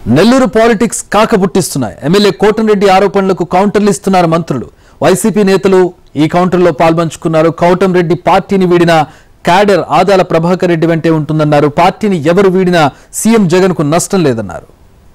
Nellore politics కాకబుట్టిస్తున్నాయి MLA Kotamreddy ఆరోపణలకు కౌంటర్లు ఇస్తున్నారు మంత్రులు వైసీపీ నేతలు ఈ కౌంటర్లో పాల్పంచుకున్నారు రెడ్డి పార్టీని వీడిన క్యాడర్ ఆదాల ప్రభాకర్ రెడ్డి వెంటే ఉంటుందన్నారు పార్టీని ఎవరు వీడినా సీఎం జగన్ కు నష్టం లేదన్నారు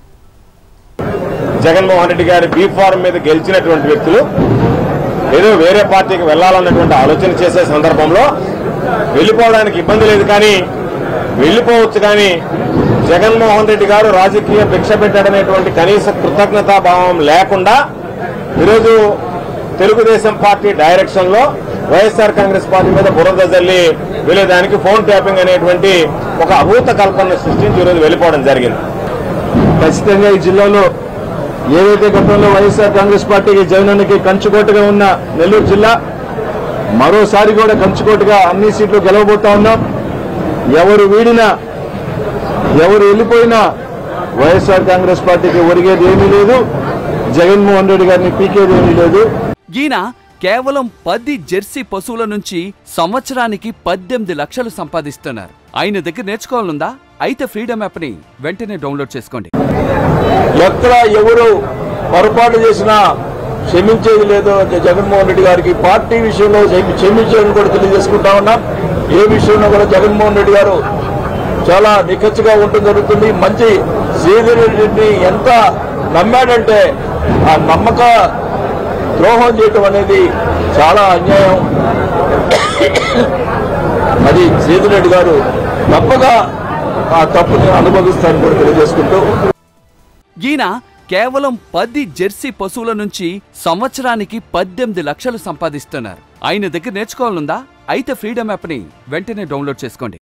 జగన్మోహన్ రెడ్డి గారి బీ ఫారం మీద గెలిచినటువంటి వ్యక్తులు ఏదో వేరే పార్టీకి వెళ్లాలన్నటువంటి ఆలోచన చేసే సందర్భంలో వెళ్ళిపోవడానికి ఇబ్బంది లేదు కానీ వెళ్ళిపోవచ్చు కానీ జగన్మోహన్ రెడ్డి గారు రాజకీయ భిక్ష పెట్టడనేటువంటి కనీస కృతజ్ఞతా భావం లేకుండా ఈరోజు తెలుగుదేశం పార్టీ డైరెక్షన్ లో వైఎస్ఆర్ కాంగ్రెస్ పార్టీ మీద బురద జల్లి వెళ్ళేదానికి ఫోన్ ట్యాపింగ్ అనేటువంటి ఒక అభూత కల్పన సృష్టించి ఈరోజు వెళ్ళిపోవడం జరిగింది ఖచ్చితంగా ఈ జిల్లాలో ఏదైతే గతంలో వైఎస్ఆర్ కాంగ్రెస్ పార్టీకి జగనన్నకి కంచుకోటగా ఉన్న నెల్లూరు జిల్లా మరోసారి కూడా కంచుకోటగా అన్ని సీట్లు గెలవబోతా ఉన్నాం ఎవరు వీడినా ఎవరు వెళ్ళిపోయినా వైఎస్ఆర్ కాంగ్రెస్ పార్టీకి ఒరిగేది ఏమీ లేదు జగన్మోహన్ రెడ్డి గారిని పీకేది ఏమీ లేదు ఈయన కేవలం పది జెర్సీ పశువుల నుంచి సంవత్సరానికి పద్దెనిమిది లక్షలు సంపాదిస్తున్నారు ఆయన దగ్గర నేర్చుకోవాలనుందా అయితే ఫ్రీడమ్ యాప్ని వెంటనే డౌన్లోడ్ చేసుకోండి ఎక్కడ ఎవరు పొరపాటు చేసినా క్షమించేది లేదు అంటే జగన్మోహన్ రెడ్డి గారికి పార్టీ విషయంలో క్షమి- క్షమించేదని కూడా తెలియజేసుకుంటా ఉన్నాం ఏ విషయంలో కూడా జగన్మోహన్ రెడ్డి గారు చాలా నిఖచ్చిగా ఉండటం జరుగుతుంది మంచి శ్రీధర్ రెడ్డిని ఎంత నమ్మాడంటే ఆ నమ్మక ద్రోహం చేయటం అనేది చాలా అన్యాయం అది శ్రీధర్ రెడ్డి గారు తప్పగా ఆ తప్పుని అనుభవిస్తారని కూడా తెలియజేసుకుంటూ ఈయన కేవలం పది జెర్సీ పశువుల నుంచి సంవత్సరానికి పద్దెనిమిది లక్షలు సంపాదిస్తున్నారు ఆయన దగ్గర నేర్చుకోవాలనుందా అయితే ఫ్రీడమ్ యాప్ని వెంటనే డౌన్లోడ్ చేసుకోండి